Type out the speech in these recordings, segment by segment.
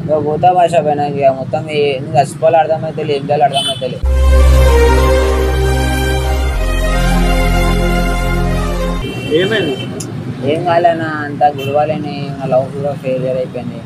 ఇక పోతా భాష పైన ఇక మొత్తం ఏ- నువ్వు చచ్చిపోవాలి అర్థమైతే ఏం చేయాలి అర్థమైతే ఏమైంది ఏం కాలేనా అంత గుడవాలని నా లవ్ కూడా ఫెయిలియర్ అయిపోయింది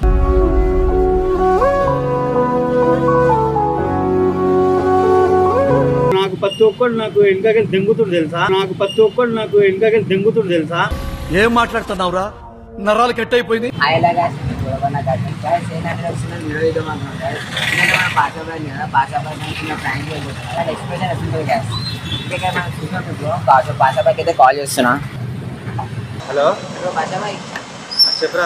నాకు ప్రతి ఒక్కడు నాకు వెనకకి దెంగుతుడు తెలుసా నాకు ప్రతి ఒక్కడు నాకు వెనకకి దెంగుతుడు తెలుసా ఏం మాట్లాడుతున్నావురా నరాలు కట్ అయిపోయింది హాయిలా guys, గొడవ నాకు అర్థం కాదు. సేమ్ అంటే వచ్చిన వీడియో ఇద్దాం అనుకున్నాను guys. నేను మన పాత బాయ్ కదా, పాత బాయ్ నుంచి చిన్న prank చేయబోతున్నా. అలాంటి expression ఎట్లుంటుంది guys? ఇంకా మనం చూసాం ఇప్పుడు. కాదు, పాత బాయ్కి అయితే కాల్ చేస్తున్నా హలో హలో పాత బాయ్ చెప్పరా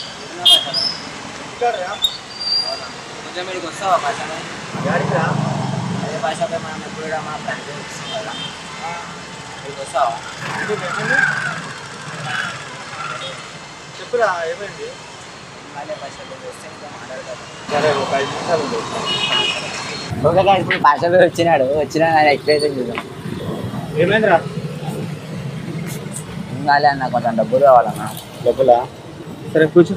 కొంచెం ఇక్కడికి వస్తావా పాత బాయ్ అదే భాష బాయ్ మనం ఎప్పుడు కూడా మన prank చేస్తాం కదా ఇక్కడికి వస్తావా చెప్పురా ఏమైంది అదే భాష బాయ్ వస్తే ఇంకా మాట్లాడతాను సరే ఒక ఐదు నిమిషాలు ఉండు. ఓకే guys, ఇప్పుడు భాష బాయ్ వచ్చినాడు వచ్చినా ఎక్స్ప్రెషన్ చూద్దాం ఏమైందిరా ఏం కాలే అన్న కొంచెం డబ్బులు కావాలన్నా డబ్బులా సరే కూర్చో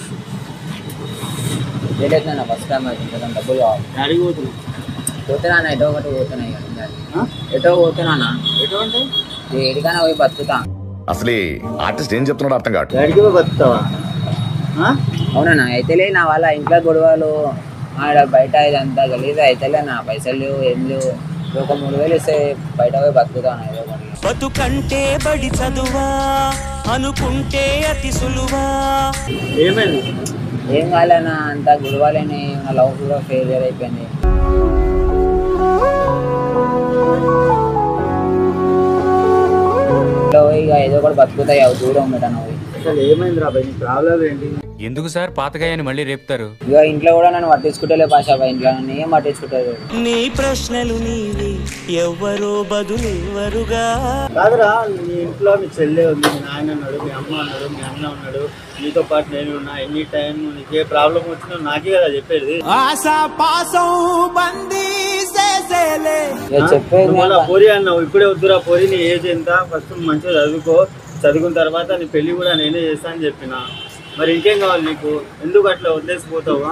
లేట్ అవుతుందన్న ఫస్ట్ టైం అవుతుంది కొంచెం డబ్బులు కావాలి డాడీకి పోతున్నావు పోతున్నా అన్న ఎటో ఒకటి పోతున్నా ఇక ఇంకా. ఆ? ఎటో పోతున్నా అన్న ఎటువంటి ఏడికైనా పోయి బతుకుతా అసలు ఈ ఆర్టిస్ట్ ఏం చెప్తున్నాడో అర్థం కావట్లేదు డాడీకి పోయి బతుకుతావా ఆ? అవునన్నా అయితేలే నా వాళ్ళ ఇంట్లో గొడవలు ఆడ బయట ఇదంతా గలీజ్ అయితేలే నా పైసలు లేవు ఏం లేవు ఒక మూడు వేలు ఇస్తే బయట పోయి బతుకుతాను ఏదో ఒకటి బతుకంటే బడి చదువా అనుకుంటే అతి సులువా ఏమైంది ఏం కాలేనా అంత గొడవలేని నా లవ్ కూడా ఫెయిలియర్ అయిపోయింది ఇంట్లో పోయి ఇక ఏదో ఒకటి బతుకుతాయి అవి దూరం పెట్టాను పోయి అసలు ఏమైంది రా నీ ప్రాబ్లం ఏంటి ఎందుకు సార్ పాతగాయని మళ్ళీ రేపుతారు ఇక ఇంట్లో కూడా నన్ను పట్టించుకుంటలే భాష ఇంట్లో నన్ను ఏం పట్టించుకుంటారు నీ ప్రశ్నలు నీవి ఎవ్వరో బదులెవరుగా కాదురా నీ ఇంట్లో మీ చెల్లె ఉంది మీ నాయన ఉన్నాడు మీ అమ్మ ఉన్నాడు మీ అన్న ఉన్నాడు నీతో పాటు నేను ఉన్నా ఎనీ టైం నీకు ఏ ప్రాబ్లం వచ్చినా నాకే కదా చెప్పేది ఆశా పాసం బందీ చేసేలే ఇక చెప్పేది నువ్వు మళ్ళా నేను- పోరి అన్నావు ఇప్పుడే వద్దురా పోరి నీ ఏజ్ ఎంత ఫస్ట్ మంచిగా చదువుకో చదువుకున్న తర్వాత నీ పెళ్లి కూడా నేనే చేస్తా అని చెప్పిన మరి ఇంకేం కావాలి నీకు ఎందుకు అట్లా వదిలేసిపోతావు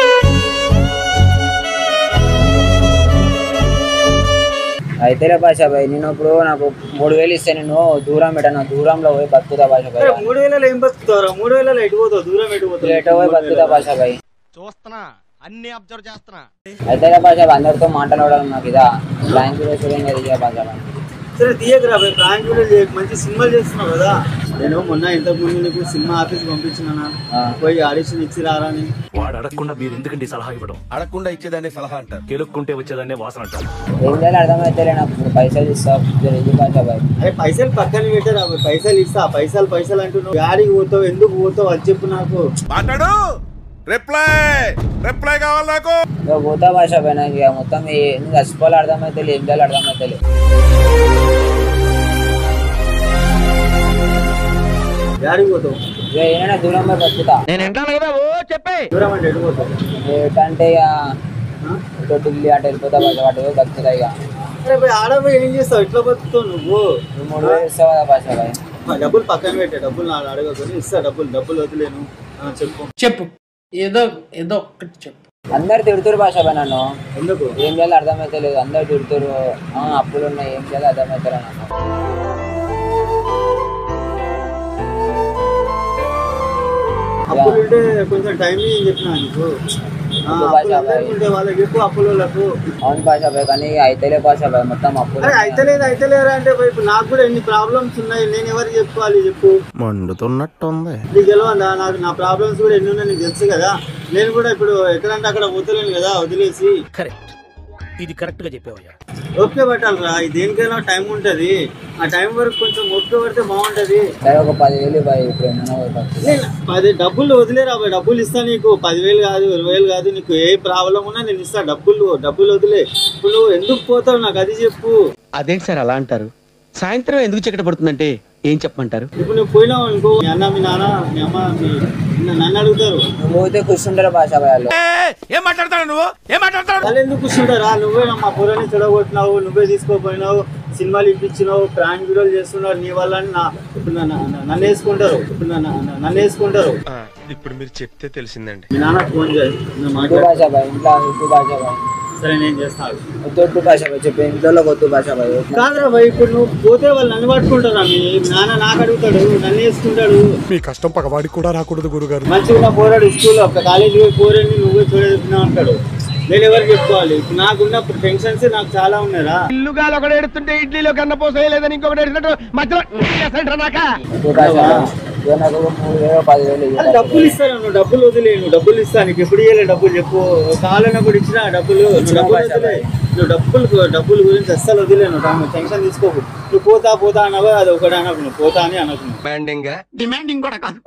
అయితేలే భాష భాయ్ నేను ఇప్పుడు నాకు మూడు వేలు ఇస్తే నేను దూరం పెట్టాను దూరంలో పోయి బతుకుతా భాష భాయ్ అరే, మూడు వేలలో ఏం బతుకుతావురా మూడు వేలలో ఎటు పోతావు దూరం ఎటు పోతావు ఎటో పోయి బతుకుతా భాష భాయ్ చూస్తున్నా అన్ని అబ్జర్వ్ చేస్తున్నా అయితేలే భాష భాయ్ అందరితో మాట్లాడడం నాకు ఇదా బ్యాంక్ చూడండి ఇదే భాష భాయ్ సరే తీయకరా పోయి ప్రాంక్ వీడియోలు చేయకు. మంచి సినిమాలు చేస్తున్నావు కదా నేను మొన్న ఇంతకు ముందు నీకు సినిమా ఆఫీస్ పంపించిన ఆ. పోయి ఆడిషన్ ఇచ్చి రారా అని వాడు అడగకుండా మీరు ఎందుకండి సలహా ఇవ్వడం అడగకుండా ఇచ్చేదాన్ని సలహా అంటారు కెలుక్కుంటే వచ్చేదాన్నే వాసన అంటారు ఏం చేయాలి అర్థమైతేలే నాకు ఇప్పుడు పైసలు ఇస్తా ఇది భాష భాయ్ అరే పైసలు పక్కన పెట్టారా పోయి పైసలు ఇస్తా పైసలు పైసలు అంటున్నావు గాడికి పోతావు ఎందుకు పోతావు అది చెప్పు నాకు మాట్లాడు రిప్లై రిప్లై కావాలి నాకు ఇక పోతా భాష పైన ఇక మొత్తం ఏ- నువ్వు చచ్చిపోవాలి అర్థమైతే ఏం చేయాలి అర్థమైతే గాడికి పోతావు ఇక ఏమైనా దూరం పోయి బతుకుతా దూరం అంటే ఎటు పోతావు ఏంటంటే ఇక ఆ? ఇటు ఢిల్లీ అటు వెళ్ళిపోతా భాష వాటి పోయి బతుకుతా ఇక అరే పోయి ఆడ పోయి ఏం చేస్తావు ఎట్లా బతుకుతావు నువ్వు నువ్వు మూడు వేలు ఇస్తావు కదా భాష భాయ్ ఆ డబ్బులు పక్కన పెట్టే డబ్బులు నాకు అడగకొని ఇస్తా డబ్బులు డబ్బులు వదిలేను ఆ, చెప్పు చెప్పు ఏదో ఏదో ఒక్కటి చెప్పు అందరు తిడుతురు భాష భాయ్ నన్ను ఎందుకు ఏం చేయాలి అర్థమైతే లేదు అందరు తిడుతురు ఆ, అప్పులు ఉన్నాయి ఏం చేయాలి అర్థమైతే నన్ను అప్పులు ఉంటే కొంచెం టైం చెప్పిన నీకు ఆ, ఎందుకు అప్పులు భాష అందరికీ ఉంటే వాళ్ళకి చెప్పు అప్పులకు అవును భాష భాయ్ కానీ అయితేలే భాష భాయ్ మొత్తం అప్పులు అరే అయితలేదు అయితలేరా అంటే పోయి ఇప్పుడు నాకు కూడా ఎన్ని ప్రాబ్లమ్స్ ఉన్నాయి నేను ఎవరికి చెప్పుకోవాలి చెప్పు మండుతున్నట్టుంది నీకు తెలియదా నాకు నా ప్రాబ్లమ్స్ కూడా ఎన్ని ఉన్నాయి నీకు తెలుసు కదా నేను కూడా ఇప్పుడు ఎక్కడంటే అక్కడ వదిలేను కదా వదిలేసి కరెక్ట్ ఇది కరెక్ట్ గా చెప్పావయ్యా ఓకే పట్టాలరా దేనికైనా టైం ఉంటది ఆ టైం వరకు కొంచెం ఓపిక పడితే బాగుంటది సరే ఒక పదివేలు భాయ్ ఇప్పుడు ఏమైనా పోయి బతుకుతా. నేను పది డబ్బులు వదిలేరా బాయ్ డబ్బులు ఇస్తా నీకు పదివేలు కాదు ఇరవై వేలు కాదు నీకు ఏ ప్రాబ్లం ఉన్నా నేను ఇస్తా డబ్బులు డబ్బులు వదిలే ఇప్పుడు నువ్వు ఎందుకు పోతావు నాకు అది చెప్పు అదేంటి సార్ అలా అంటారు సాయంత్రం ఎందుకు చీకట పడుతుందంటే ఏం చెప్పమంటారు ఇప్పుడు నువ్వు పోయినావు అనుకో మీ అన్న మీ నాన్న మీ అమ్మ మీ నన్ను అడుగుతారు నువ్వు పోతే కూర్చుంటారు భాష వాళ్ళు ఏం మాట్లాడతాడు నువ్వు ఏం మాట్లాడతాడు వాళ్ళు ఎందుకు కూర్చుంటారా నువ్వే మా పొలని చెడగొట్టినావు నువ్వే తీసుకోపోయినావు సినిమాలు ఇప్పించినావు ప్రాంక్ వీడియోలు చేస్తున్నావు నీ వల్ల నా ఇప్పుడు నన్ను నన్ను వేసుకుంటారు ఇప్పుడు నన్ను నన్ను వేసుకుంటారు ఇప్పుడు మీరు చెప్తే తెలిసిందండి మీ నాన్న ఫోన్ చేయి నేను ఉర్దూ మాట్లాడు భాష భాయ్ ఇంట్లో ఉర్దూ భాష భాయ్ సరే నేను చేస్తాను వద్దు ఉర్దూ భాష భాయ్ చెప్పి ఇంట్లో ఉర్దూ భాష భాయ్ కాదురా భయ్ ఇప్పుడు నువ్వు పోతే వాళ్ళు నన్ను పట్టుకుంటారా మీ నాన్న నాకు అడుగుతాడు నన్ను వేసుకుంటాడు మీ కష్టం పగవాడికి కూడా రాకూడదు గురుగారు మంచిగా పోరాడు స్కూల్ ఒక కాలేజీ పోయి పోరండి నువ్వే చూడేస్తున్నావు అంటాడు నేను ఎవరికి చెప్పుకోవాలి ఇప్పుడు నాకున్న టెన్షన్స్ నాకు చాలా ఉన్నారా ఇల్లుగా ఒకటి ఎడుతుంటే ఇడ్లీలో కన్న పోసేయలేదని ఇంకొకటి ఎడుతున్నట్టు మధ్యలో నాకా ఉర్దూ భాష భాయ్ ఇదిగో నాకు ఒక మూడు వేలు పదివేలు అది డబ్బులు ఇస్తాను నువ్వు డబ్బులు వదిలేను డబ్బులు ఇస్తాను నీకు ఎప్పుడు ఇవ్వలే డబ్బులు చెప్పు కావాలన్నప్పుడు ఇచ్చిన డబ్బులు నువ్వు డబ్బులు వదిలే నువ్వు డబ్బులు డబ్బుల గురించి అస్సలు వదిలేను నువ్వు టెన్షన్ తీసుకోకు నువ్వు పోతా పోతా అనవా అది ఒకటి అనకు నువ్వు పోతా అని అనకు నువ్వు. డిమాండింగ్ డిమాండింగ్ కూడా కాదు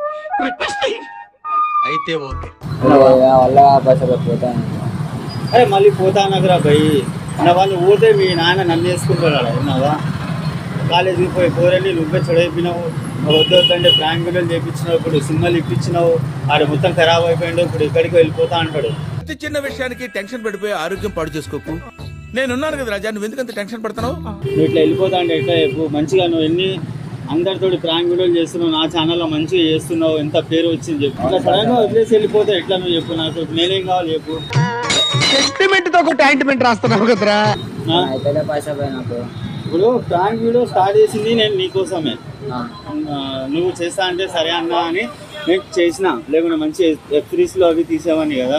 అయితే ఓకే వల్ల భాష భాయ్ పోతాను అరే మళ్ళీ పోతా అనకురా భయ్ నా వాళ్ళు పోతే మీ నాన్న నన్ను వేసుకుంటాడు విన్నావా కాలేజీకి పోయి పోరండి నువ్వే చెడైపోయినావు వద్దు వద్దంటే ప్రాంక్ వీడియోలు చేయించినావు ఇప్పుడు సినిమాలు ఇప్పించినావు ఆడ మొత్తం ఖరాబ్ అయిపోయిండు ఇప్పుడు ఇక్కడికి వెళ్ళిపోతా అంటాడు ప్రతి చిన్న విషయానికి టెన్షన్ పడిపోయి ఆరోగ్యం పాడు చేసుకోకు నేనున్నాను కదా రాజా నువ్వు ఎందుకంత టెన్షన్ పడుతున్నావు నువ్వు ఇట్లా వెళ్ళిపోతా అంటే ఎట్లా చెప్పు మంచిగా నువ్వు ఎన్ని అందరితోటి ప్రాంక్ వీడియోలు చేస్తున్నావు నా ఛానల్లో మంచిగా చేస్తున్నావు ఎంత పేరు వచ్చింది చెప్పు ఇట్లా సడన్ గా వదిలేసి వెళ్ళిపోతే ఎట్లా నువ్వు చెప్పు నాకు నేనేం కావాలి చెప్పు సెంటిమెంట్ తో ఒక ఆయింట్మెంట్ రాస్తున్నావు కదరా ఆ? అయితే భాష భాయ్ నాకు ఇప్పుడు ప్రాంక్ వీడియో స్టార్ట్ చేసింది నేను నీకోసమే ఆ. ఆ, నువ్వు చేస్తా అంటే సరే అన్నా అని నేను చేసిన లేకుండా మంచి వెబ్ సిరీస్ లో అవి తీసేవాడిని కదా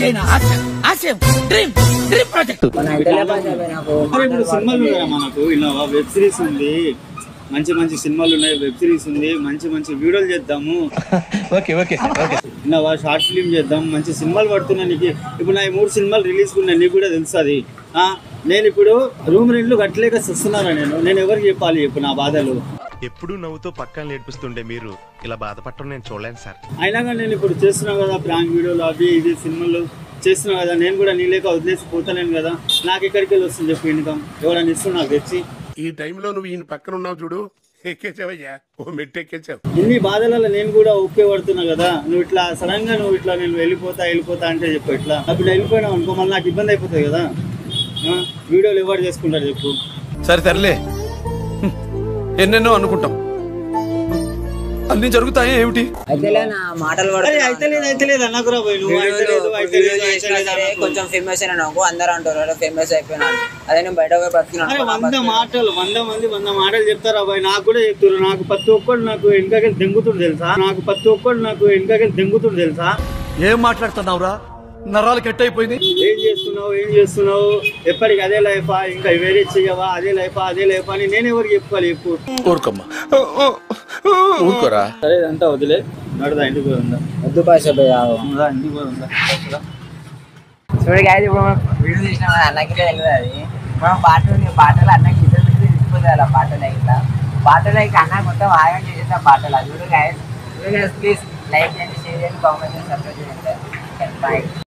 మన అయితే భాష భాయ్ నాకు మరి ఇప్పుడు సినిమాలు ఉన్నాయి మనకు ఇలా వెబ్ సిరీస్ ఉంది మంచి మంచి సినిమాలు ఉన్నాయి వెబ్ సిరీస్ ఉంది మంచి మంచి వీడియోలు చేద్దాము ఓకే ఓకే ఓకే విన్నావా షార్ట్ ఫిలిం చేద్దాం మంచి సినిమాలు పడుతున్నాయి నీకు ఇప్పుడు నా ఈ మూడు సినిమాలు రిలీజ్ ఉన్నాయి నీకు కూడా తెలుస్తుంది నేను ఇప్పుడు రూమ్ రెంట్లు కట్టలేక వస్తున్నాను నేను నేను ఎవరికి చెప్పాలి ఇప్పుడు నా బాధలు ఎప్పుడు నవ్వుతూ పక్కన నేర్పిస్తుండే మీరు ఇలా బాధపడటం నేను చూడలేను సార్ అయినా కానీ నేను ఇప్పుడు చేస్తున్నా కదా ప్రాంక్ వీడియోలు అవి ఇవి సినిమాలు చేస్తున్నా కదా నేను కూడా నీ లేక వదిలేసి పోతలేను కదా నాకు ఎక్కడికి వెళ్ళి వస్తుంది చెప్పు ఇన్కమ్ ఎవరైనా ఇస్తున్నా నాకు తెచ్చి ఈ టైంలో నువ్వు ఈయన పక్కన ఉన్నావు చూడు ఎక్కేసావయ్యా ఓ మెట్టు ఎక్కేసావు ఇన్ని బాధలలో నేను కూడా ఒకే పడుతున్నా కదా నువ్వు ఇట్లా సడన్ గా నువ్వు ఇట్లా నేను వెళ్ళిపోతా వెళ్ళిపోతా అంటే చెప్పు ఇట్లా అప్పుడు వెళ్ళిపోయినావు అనుకో మళ్ళీ నాకు ఇబ్బంది అయిపోతుంది కదా ఆ? వీడియోలు ఎవరు చేసుకుంటారు చెప్పు సరే సర్లే హ్మ్. ఎన్నెన్నో అనుకుంటాం అన్ని జరుగుతాయి ఏమిటి అయితే నా మాటలు అరే పడుతున్నా అయితే లేదు అయితే లేదు అన్నకురా పోయి నువ్వు అయితే వీడియోలు లేదు అయితే వీడియో లేదు, అయితే చేసినా లేదు సరే అనకు. కొంచెం ఫేమస్ అయినా నాకు అందరూ అంటారు ఫేమస్ అయిపోయినాను అదే నేను బయట పోయి అరే బతికినాను వంద మాటలు వంద మంది వంద మాటలు చెప్తారా అబ్బాయి నాకు కూడా చెప్తారు నాకు ప్రతి ఒక్కడు నాకు వెనకకి దెంగుతుంది తెలుసా నాకు ప్రతి ఒక్కడు నాకు వెనకకి దెంగుతుంది తెలుసా ఏం మాట్లాడుతున్నావురా నరాలు కట్ అయిపోయింది ఏం చేస్తున్నావు ఏం చేస్తున్నావు ఎప్పటికి అదే లైఫా ఇంకా వేరే చెయ్యవా అదే లైఫా అదే లైఫా అని నేను ఎవరికి చెప్పుకోవాలి చెప్పు ఊరుకోమ్మా ఊరుకోరా సరే ఇదంతా వదిలే నడుదా ఇంటికి పోతుందా వద్దు భాష భయ్ ఆగు. ఇంటికి పోతుందా చూడు గాయస్ ఇప్పుడు మనం వీడియో చేసినాం కదా అన్నకి తెలియదు అది మనం పాటలు పాటలు అన్నకి ఇద్దరు పెట్టి తీసుకుపోతుంది అలా పాటలు ఇట్లా పాటలు ఇక అన్న మొత్తం ఆగం చేసేసిన పాటలు అది చూడు గాయస్ చూడు గాయస్ ప్లీజ్ లైక్ చేయండి షేర్ చేయండి కామెంట్ చేయండి సబ్స్క్రైబ్ చేయండి బాయ్